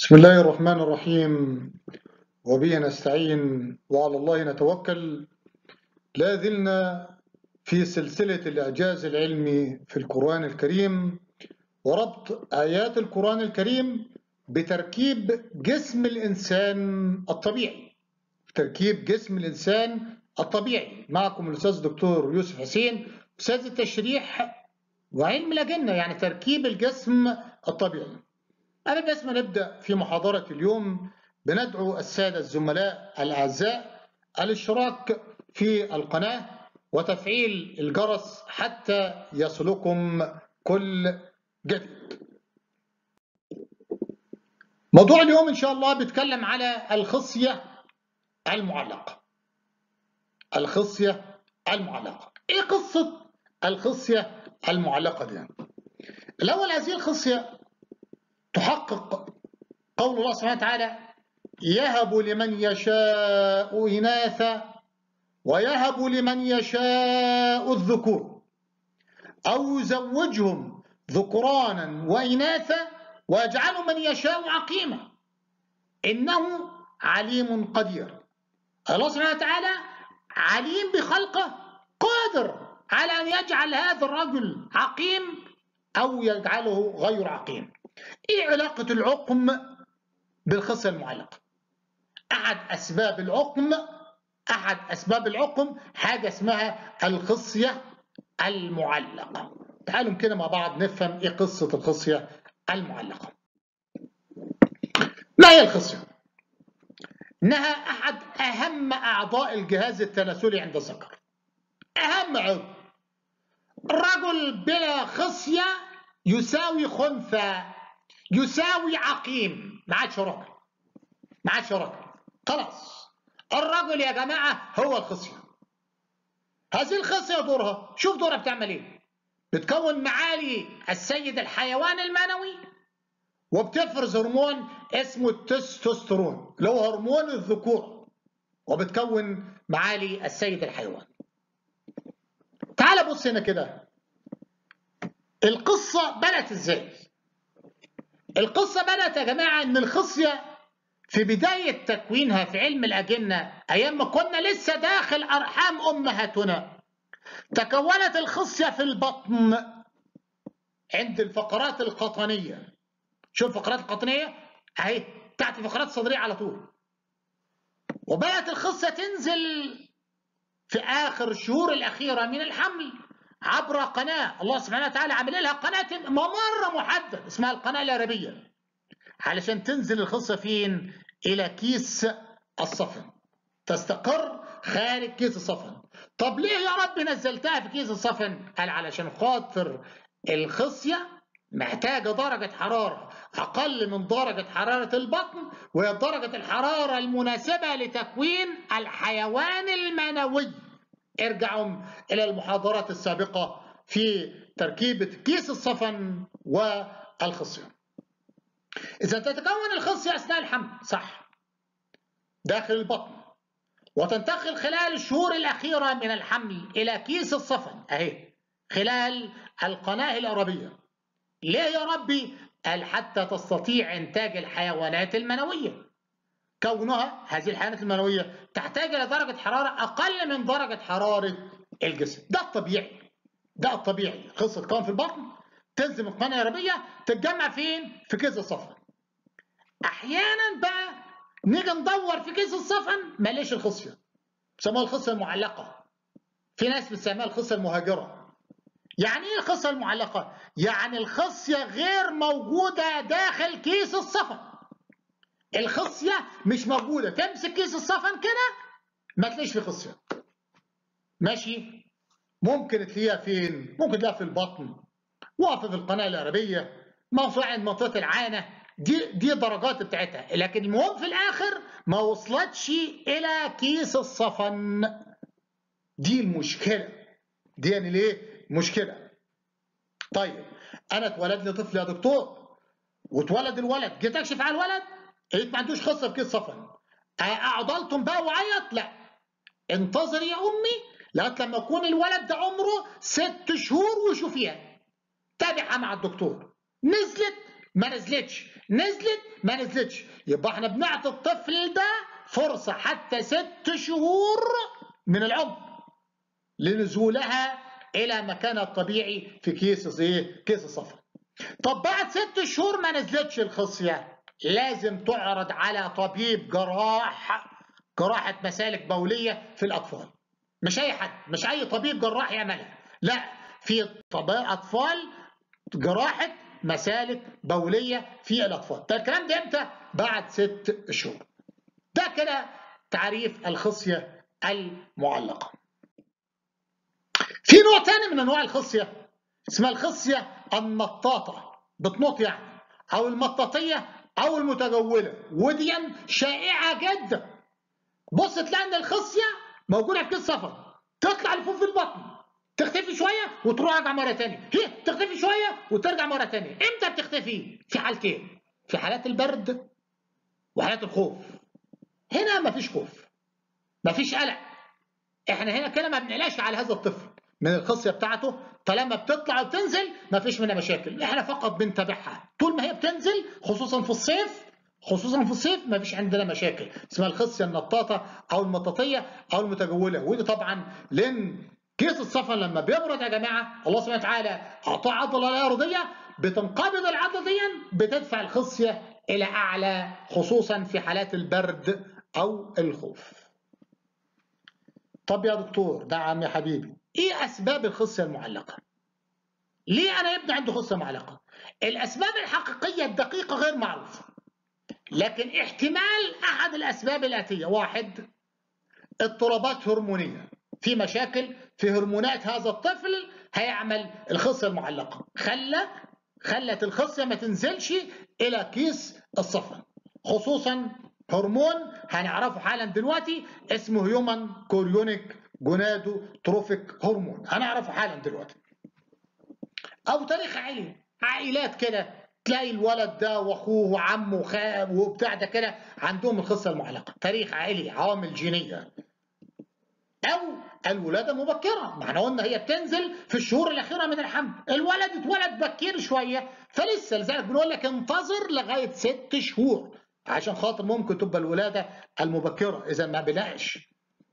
بسم الله الرحمن الرحيم وبه نستعين وعلى الله نتوكل لا زلنا في سلسلة الإعجاز العلمي في القرآن الكريم وربط آيات القرآن الكريم بتركيب جسم الإنسان الطبيعي تركيب جسم الإنسان الطبيعي معكم الأستاذ الدكتور يوسف حسين أستاذ التشريح وعلم الأجنة يعني تركيب الجسم الطبيعي قبل بس ما نبدأ في محاضرة اليوم بندعو السادة الزملاء الأعزاء الاشتراك في القناة وتفعيل الجرس حتى يصلكم كل جديد موضوع اليوم إن شاء الله بيتكلم على الخصية المعلقة الخصية المعلقة إيه قصة الخصية المعلقة دي؟ الأول هذه الخصية تحقق قول الله سبحانه وتعالى يهب لمن يشاء إناثا ويهب لمن يشاء الذكور أو يزوجهم ذكرانا وإناثا ويجعل من يشاء عقيما إنه عليم قدير الله سبحانه وتعالى عليم بخلقه قادر على أن يجعل هذا الرجل عقيم أو يجعله غير عقيم ايه علاقة العقم بالخصية المعلقة؟ أحد أسباب العقم أحد أسباب العقم حاجة اسمها الخصية المعلقة. تعالوا كده مع بعض نفهم إيه قصة الخصية المعلقة. ما هي الخصية؟ إنها أحد أهم أعضاء الجهاز التناسلي عند الذكر. أهم عضو. الرجل بلا خصية يساوي خنثى يساوي عقيم ما عادش راجل ما عادش راجل خلاص الرجل يا جماعه هو الخصيه هذه الخصيه دورها شوف دورها بتعمل ايه بتكون معالي السيد الحيوان المنوي وبتفرز هرمون اسمه التستوستيرون اللي هو هرمون الذكور وبتكون معالي السيد الحيوان تعال بص هنا كده القصه بدات ازاي القصة بدأت يا جماعة إن الخصية في بداية تكوينها في علم الأجنة أيام ما كنا لسه داخل أرحام أمهاتنا تكونت الخصية في البطن عند الفقرات القطنية شوف الفقرات القطنية أهي بتاعت الفقرات الصدرية على طول وبدأت الخصية تنزل في آخر الشهور الأخيرة من الحمل عبر قناة الله سبحانه وتعالى عامل لها قناة ممر محدد اسمها القناة العربية علشان تنزل الخصة فين إلى كيس الصفن تستقر خارج كيس الصفن طب ليه يا رب نزلتها في كيس الصفن قال علشان خاطر الخصية محتاجة درجة حرارة أقل من درجة حرارة البطن وهي درجة الحرارة المناسبة لتكوين الحيوان المنوي ارجعوا إلى المحاضرات السابقة في تركيبة كيس الصفن والخصية إذا تتكون الخصية أثناء الحمل صح داخل البطن وتنتقل خلال الشهور الأخيرة من الحمل إلى كيس الصفن أهي خلال القناة الأرابية ليه يا ربي؟ قال حتى تستطيع إنتاج الحيوانات المنوية كونها هذه الحيوانات المنوية تحتاج إلى درجة حرارة أقل من درجة حرارة الجسم ده الطبيعي ده الطبيعي قصة تكون في البطن تنزل القناة العربية تتجمع فين؟ في كيس الصفن أحيانا بقى نيجي ندور في كيس الصفن ماليش الخصية بيسموها الخصية المعلقة في ناس بتسميها الخصية المهاجرة يعني ايه الخصية المعلقة؟ يعني الخصية غير موجودة داخل كيس الصفن الخصية مش موجودة تمسك كيس الصفن كده ما تلاقيش في خصية ماشي ممكن تلاقيها فين ممكن تلاقيها في البطن واقفة في القناة العربية موضوع عند منطقة العانة دي دي درجات بتاعتها لكن المهم في الآخر ما وصلتش إلى كيس الصفن دي المشكلة دي يعني ليه مشكلة طيب أنا اتولد لي طفل يا دكتور واتولد الولد جيت أكشف على الولد لقيت ما عندوش خصه في كيس صفن اعضلتم بقى وعيط لا انتظري يا امي لغايه لما يكون الولد ده عمره ست شهور وشوفيها تابعها مع الدكتور نزلت ما نزلتش نزلت ما نزلتش يبقى احنا بنعطي الطفل ده فرصة حتى ست شهور من العمر لنزولها إلى مكانها الطبيعي في كيس ايه؟ كيس الصفر. طب بعد ست شهور ما نزلتش الخصية لازم تعرض على طبيب جراح جراحة مسالك بولية في الأطفال. مش أي حد، مش أي طبيب جراح يعملها، لا في أطفال جراحة مسالك بولية في الأطفال. ده الكلام ده إمتى؟ بعد ست شهور. ده كده تعريف الخصية المعلقة. في نوع تاني من انواع الخصيه اسمها الخصيه النطاطه بتنط يعني او المطاطيه او المتجوله ودي شائعه جدا بص تلاقي ان الخصيه موجوده في كيس سفر تطلع لفوق في البطن تختفي شويه وتروح راجعه مره ثانيه هي تختفي شويه وترجع مره ثانيه امتى بتختفي في حالتين في حالات البرد وحالات الخوف هنا مفيش خوف مفيش قلق احنا هنا كده ما بنقلقش على هذا الطفل من الخصيه بتاعته طالما بتطلع وتنزل ما فيش منها مشاكل احنا فقط بنتابعها طول ما هي بتنزل خصوصا في الصيف خصوصا في الصيف ما فيش عندنا مشاكل اسمها الخصيه النطاطه او المطاطيه او المتجوله ودي طبعا لان كيس الصفن لما بيبرد يا جماعه الله سبحانه وتعالى اعطاه عضله لا ارضيه بتنقبض العضله دي بتدفع الخصيه الى اعلى خصوصا في حالات البرد او الخوف طب يا دكتور نعم يا حبيبي ايه اسباب الخصيه المعلقه ليه انا ابني عنده خصيه معلقه الاسباب الحقيقيه الدقيقه غير معروفه لكن احتمال احد الاسباب الاتيه واحد اضطرابات هرمونيه في مشاكل في هرمونات هذا الطفل هيعمل الخصيه المعلقه خلى خلت الخصيه ما تنزلش الى كيس الصفن خصوصا هرمون هنعرفه حالا دلوقتي اسمه هيومن كوريونيك جونادو تروفيك هرمون هنعرفه حالا دلوقتي او تاريخ عائلي عائلات كده تلاقي الولد ده واخوه وعمه وخال وبتاع ده كده عندهم الخصه المعلقه تاريخ عائلي عوامل جينيه او الولاده مبكره ما احنا قلنا هي بتنزل في الشهور الاخيره من الحمل الولد اتولد بكير شويه فلسه لذلك بنقول لك انتظر لغايه ست شهور عشان خاطر ممكن تبقى الولاده المبكره اذا ما بلاش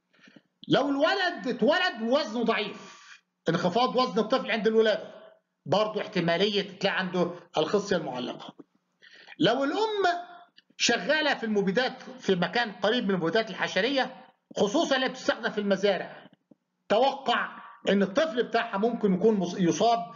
لو الولد اتولد وزنه ضعيف انخفاض وزن الطفل عند الولاده برضه احتماليه تلاقي عنده الخصيه المعلقه لو الام شغاله في المبيدات في مكان قريب من المبيدات الحشريه خصوصا اللي بتستخدم في المزارع توقع ان الطفل بتاعها ممكن يكون يصاب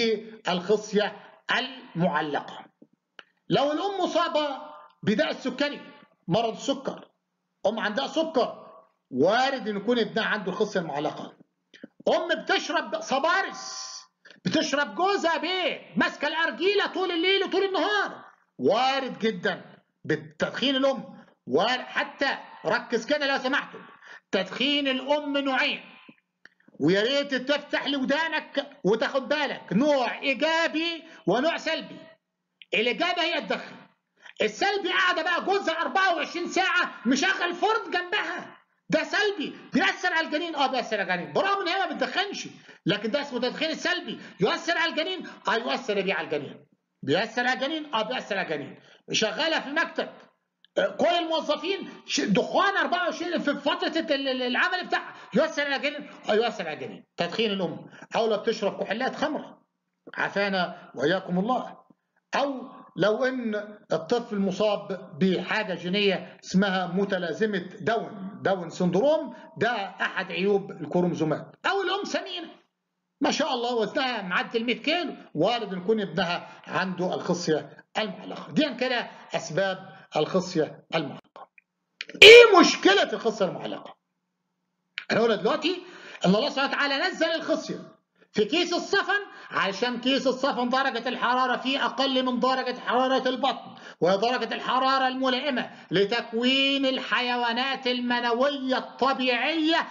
بالخصيه المعلقه لو الام مصابه بداء السكري مرض السكر ام عندها سكر وارد ان يكون ابنها عنده الخصيه المعلقه ام بتشرب صبارس بتشرب جوزها بيه ماسكه الارجيله طول الليل وطول النهار وارد جدا بالتدخين الام وحتى ركز كده لو سمحتوا تدخين الام نوعين ويا ريت تفتح لودانك وتاخد بالك نوع ايجابي ونوع سلبي الايجابي هي تدخن السلبي قاعده بقى جوزها 24 ساعه مشغل فرن جنبها ده سلبي بيأثر على الجنين اه بيأثر على الجنين برغم ان هي ما بتدخنش لكن ده اسمه تدخين السلبي يؤثر على الجنين اه يؤثر بيه على الجنين بيأثر على الجنين اه بيأثر على الجنين شغاله في المكتب كل الموظفين دخان 24 في فتره العمل بتاعها يؤثر على الجنين اه يؤثر على الجنين تدخين الام او لو بتشرب كحولات خمره عافانا واياكم الله او لو ان الطفل مصاب بحاجه جينيه اسمها متلازمه داون داون سندروم ده احد عيوب الكروموزومات او الام سمينه ما شاء الله وزنها معدي ال 100 كيلو وارد يكون ابنها عنده الخصيه المعلقه دي كده اسباب الخصيه المعلقه ايه مشكله الخصيه المعلقه احنا قلنا دلوقتي ان الله سبحانه وتعالى نزل الخصيه في كيس الصفن علشان كيس الصفن درجة الحرارة فيه أقل من درجة حرارة البطن وهي درجة الحرارة الملائمة لتكوين الحيوانات المنوية الطبيعية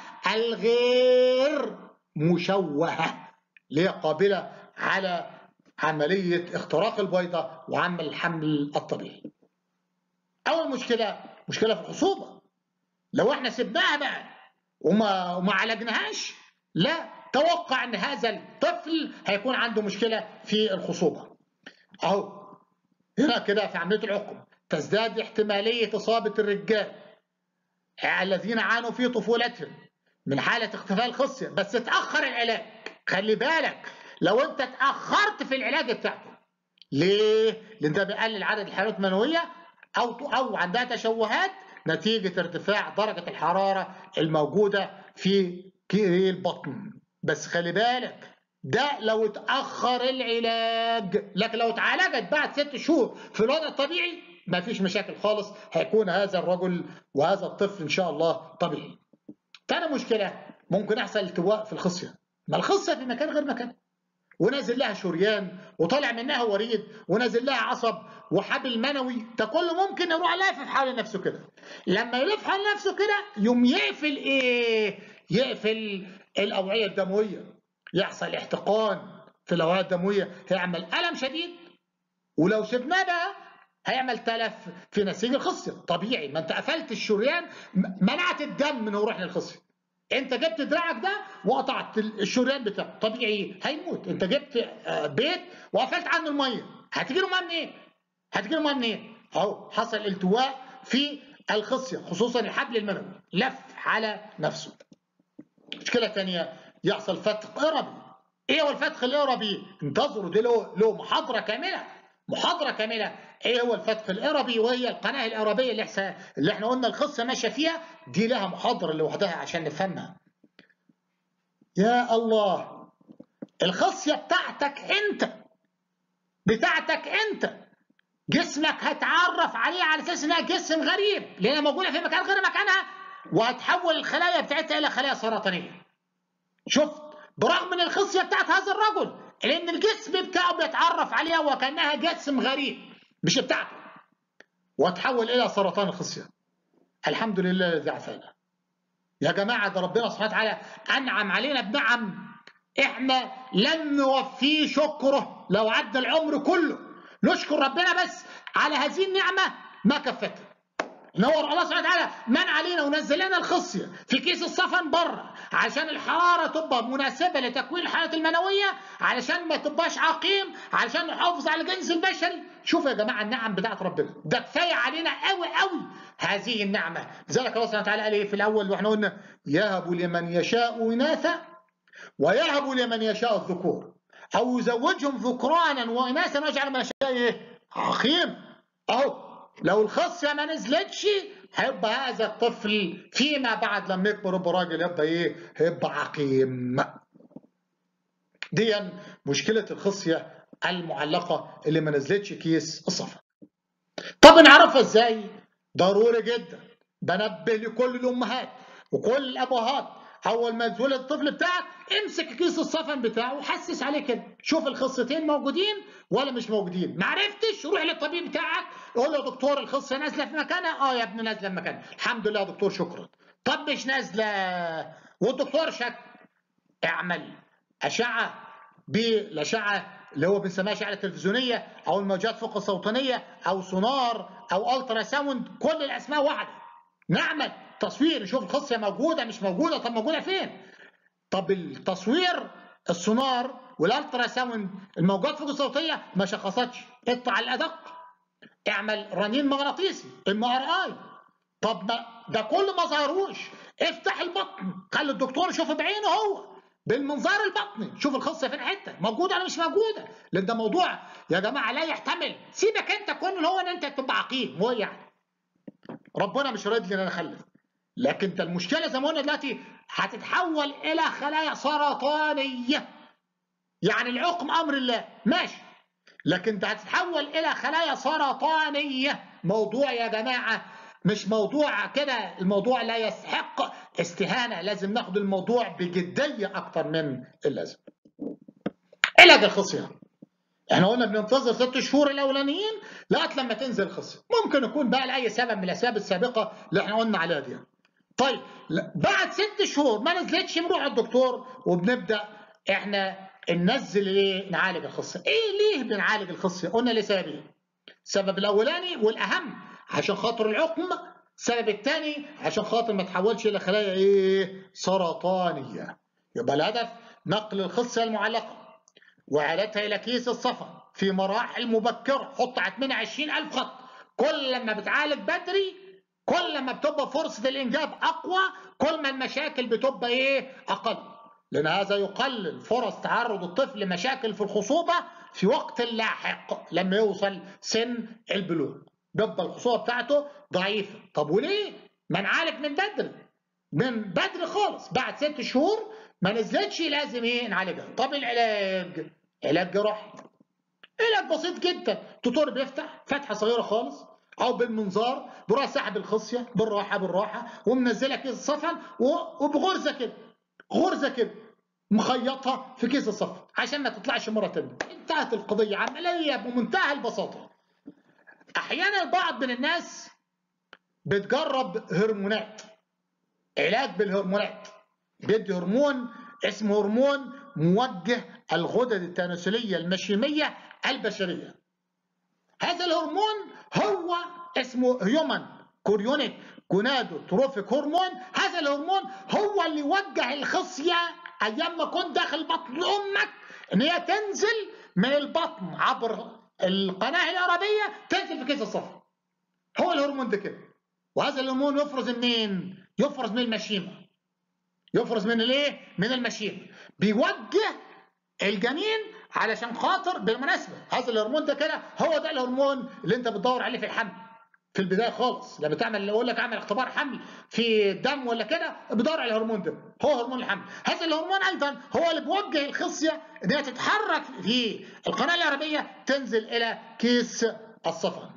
الغير مشوهة اللي هي قابلة على عملية اختراق البيضة وعمل الحمل الطبيعي أول مشكلة مشكلة في الخصوبة لو احنا سبناها بقى وما وما عالجناهاش لا توقع ان هذا الطفل هيكون عنده مشكله في الخصوبه اهو هنا كده في عمليه العقم تزداد احتماليه اصابه الرجال الذين عانوا في طفولتهم من حاله اختفاء الخصيه بس تاخر العلاج خلي بالك لو انت اتاخرت في العلاج بتاعته ليه؟ لان ده بيقلل عدد الحالات المنويه او او عندها تشوهات نتيجه ارتفاع درجه الحراره الموجوده في البطن بس خلي بالك ده لو اتاخر العلاج لكن لو اتعالجت بعد ست شهور في الوضع الطبيعي ما فيش مشاكل خالص هيكون هذا الرجل وهذا الطفل ان شاء الله طبيعي. تاني مشكله ممكن يحصل التواء في الخصيه. ما الخصيه في مكان غير مكان. ونازل لها شريان وطالع منها وريد ونازل لها عصب وحبل منوي ده كله ممكن يروح لافف حول نفسه كده لما يلف حول نفسه كده يوم يقفل ايه يقفل الاوعيه الدمويه يحصل احتقان في الاوعيه الدمويه هيعمل الم شديد ولو سبناه بقى هيعمل تلف في نسيج الخصيه طبيعي ما انت قفلت الشريان منعت الدم انه يروح للخصيه انت جبت دراعك ده وقطعت الشريان بتاعه طبيعي هيموت انت جبت بيت وقفلت عنه الميه هتجي له ميه منين هتجي له ميه منين اهو حصل التواء في الخصيه خصوصا الحبل المنوي لف على نفسه مشكله ثانيه يحصل فتق اربي ايه هو الفتق الاربي انتظروا دي له له محاضره كامله محاضره كامله ايه هو الفتق الاربي وهي القناه الاربيه اللي احنا اللي احنا قلنا الخصه ماشيه فيها دي لها محاضره لوحدها عشان نفهمها يا الله الخصيه بتاعتك انت بتاعتك انت جسمك هتعرف عليه على اساس انها جسم غريب لانها موجوده في مكان غير مكانها وهتحول الخلايا بتاعتها الى خلايا سرطانيه شفت برغم من الخصيه بتاعت هذا الرجل لان الجسم بتاعه بيتعرف عليها وكانها جسم غريب مش بتاعته وتحول الى سرطان الخصيه الحمد لله الذي عافانا يا جماعه ده ربنا سبحانه وتعالى انعم علينا بنعم احنا لن نوفيه شكره لو عدى العمر كله نشكر ربنا بس على هذه النعمه ما كفتها نور الله سبحانه وتعالى من علينا ونزل لنا الخصيه في كيس الصفن بره عشان الحراره تبقى مناسبه لتكوين الحالات المنويه علشان ما تبقاش عقيم علشان نحافظ على الجنس البشري شوفوا يا جماعه النعم بتاعت ربنا ده كفايه علينا قوي قوي هذه النعمه لذلك الله سبحانه وتعالى قال ايه في الاول واحنا قلنا يهب لمن يشاء اناثا ويهب لمن يشاء الذكور او يزوجهم ذكرانا واناثا ويجعل من يشاء ايه عقيم اهو لو الخصيه ما نزلتش هيبقى هذا الطفل فيما بعد لما يكبر يبقى راجل يبقى ايه؟ هيبقى عقيم. دي مشكله الخصيه المعلقه اللي ما نزلتش كيس الصفا. طب نعرفها ازاي؟ ضروري جدا بنبه لكل الامهات وكل الابهات اول ما يتولد الطفل بتاعك امسك كيس الصفن بتاعه وحسس عليه كده شوف الخصتين موجودين ولا مش موجودين ما عرفتش روح للطبيب بتاعك قول له يا دكتور الخصه نازله في مكانها اه يا ابني نازله في مكانها الحمد لله يا دكتور شكرا طب مش نازله والدكتور شك اعمل اشعه بالاشعه اللي هو بنسميها اشعه تلفزيونيه او الموجات فوق الصوتيه او سونار او الترا ساوند كل الاسماء واحده نعمل تصوير نشوف الخصيه موجوده مش موجوده طب موجوده فين طب التصوير السونار والالترا ساوند الموجات فوق الصوتيه ما شخصتش اقطع الادق اعمل رنين مغناطيسي ام ار اي طب ما ده كله ما ظهروش افتح البطن خلي الدكتور يشوف بعينه هو بالمنظار البطني شوف الخصيه فين حته موجوده ولا مش موجوده لان ده موضوع يا جماعه لا يحتمل سيبك انت كون هو ان انت تبقى عقيم هو يعني ربنا مش راضي ان انا اخلف لكن ده المشكله زي ما قلنا دلوقتي هتتحول الى خلايا سرطانيه يعني العقم امر الله ماشي لكن ده هتتحول الى خلايا سرطانيه موضوع يا جماعه مش موضوع كده الموضوع لا يستحق استهانه لازم ناخد الموضوع بجديه اكتر من اللازم علاج الخصيه احنا قلنا بننتظر ست شهور الاولانيين لغايه لما تنزل الخصيه ممكن يكون بقى لاي سبب من الاسباب السابقه اللي احنا قلنا عليها دي طيب بعد ست شهور ما نزلتش بنروح الدكتور وبنبدا احنا ننزل ايه نعالج الخصيه ايه ليه بنعالج الخصيه قلنا لسببين السبب الاولاني والاهم عشان خاطر العقم السبب الثاني عشان خاطر ما تحولش الى خلايا ايه سرطانيه يبقى الهدف نقل الخصيه المعلقه وعالتها الى كيس الصفا في مراحل مبكرة حط منها 20000 خط كل لما بتعالج بدري كل ما بتبقى فرصة الإنجاب أقوى كل ما المشاكل بتبقى إيه أقل لأن هذا يقلل فرص تعرض الطفل لمشاكل في الخصوبة في وقت لاحق لما يوصل سن البلوغ بيبقى الخصوبة بتاعته ضعيفة طب وليه؟ ما نعالج من بدري من بدري خالص بعد ست شهور ما نزلتش لازم ايه نعالجها طب العلاج علاج جراحي علاج بسيط جدا الدكتور بيفتح فتحه صغيره خالص او بالمنظار بيروح ساحب الخصيه بالراحه بالراحه ومنزلها كيس الصفن وبغرزه كده غرزه كده مخيطها في كيس الصفن عشان ما تطلعش مره ثانيه انتهت القضيه عمليه بمنتهى البساطه احيانا بعض من الناس بتجرب هرمونات علاج بالهرمونات بيدي هرمون اسمه هرمون موجه الغدد التناسليه المشيميه البشريه هذا الهرمون هو اسمه هيومن كوريونيك جونادو تروفيك هرمون هذا الهرمون هو اللي وجه الخصيه ايام ما كنت داخل بطن امك ان هي تنزل من البطن عبر القناه الارابيه تنزل في كيس الصفر هو الهرمون ده كده وهذا الهرمون يفرز منين يفرز من المشيمه يفرز من الايه من المشيمه بيوجه الجنين علشان خاطر بالمناسبه هذا الهرمون ده كده هو ده الهرمون اللي انت بتدور عليه في الحمل في البدايه خالص لما تعمل يقول لك اعمل اختبار حمل في الدم ولا كده بدور على الهرمون ده هو هرمون الحمل هذا الهرمون ايضا هو اللي بيوجه الخصيه ان هي تتحرك في القناه العربيه تنزل الى كيس الصفن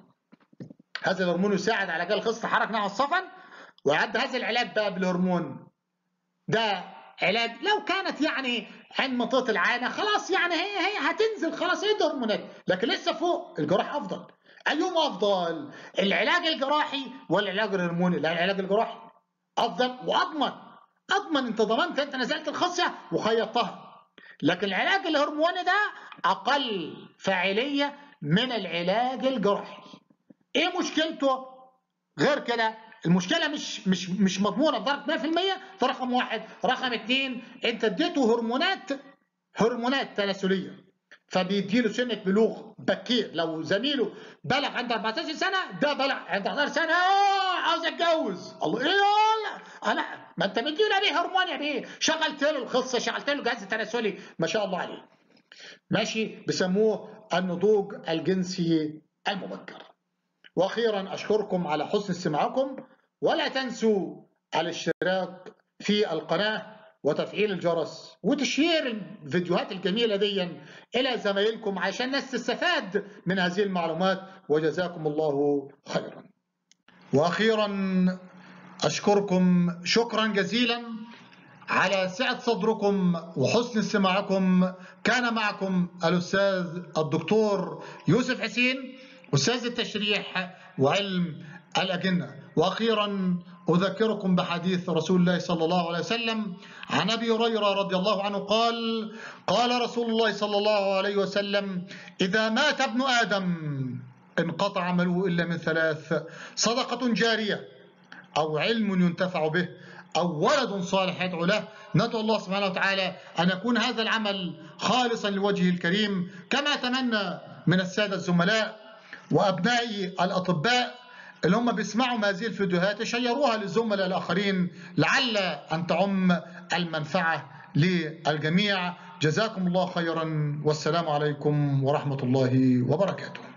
هذا الهرمون يساعد على جعل الخصيه تتحرك نحو الصفن ويعد هذا العلاج بقى بالهرمون ده علاج لو كانت يعني عند منطقه العانه خلاص يعني هي هي هتنزل خلاص هي هرمونات لكن لسه فوق الجراح افضل ايهما افضل العلاج الجراحي ولا العلاج الهرموني لا العلاج الجراحي افضل واضمن اضمن انت ضمنت انت نزلت الخصيه وخيطتها لكن العلاج الهرموني ده اقل فاعليه من العلاج الجراحي ايه مشكلته غير كده المشكله مش مش مش مضمونه بدرجه 100% ده رقم واحد رقم اثنين انت اديته هرمونات هرمونات تناسليه فبيدي له سنه بلوغ بكير لو زميله بلغ عند 14 سنه ده بلغ عند 11 سنه اه عاوز اتجوز الله ايه انا ما انت مديله بيه هرمون يا بيه شغلت له الخصه شغلت له الجهاز التناسلي ما شاء الله عليه ماشي بيسموه النضوج الجنسي المبكر واخيرا اشكركم على حسن استماعكم ولا تنسوا الاشتراك في القناه وتفعيل الجرس وتشير الفيديوهات الجميلة دي إلى زمايلكم عشان الناس تستفاد من هذه المعلومات وجزاكم الله خيرا وأخيرا أشكركم شكرا جزيلا على سعة صدركم وحسن استماعكم كان معكم الأستاذ الدكتور يوسف حسين أستاذ التشريح وعلم الأجنة وأخيرا أذكركم بحديث رسول الله صلى الله عليه وسلم عن أبي هريرة رضي الله عنه قال قال رسول الله صلى الله عليه وسلم إذا مات ابن آدم انقطع عمله إلا من ثلاث صدقة جارية أو علم ينتفع به أو ولد صالح يدعو له ندعو الله سبحانه وتعالى أن يكون هذا العمل خالصا لوجهه الكريم كما أتمنى من السادة الزملاء وأبنائي الأطباء اللي هم بيسمعوا هذه الفيديوهات يشيروها للزملاء الآخرين لعل أن تعم المنفعة للجميع جزاكم الله خيرا والسلام عليكم ورحمة الله وبركاته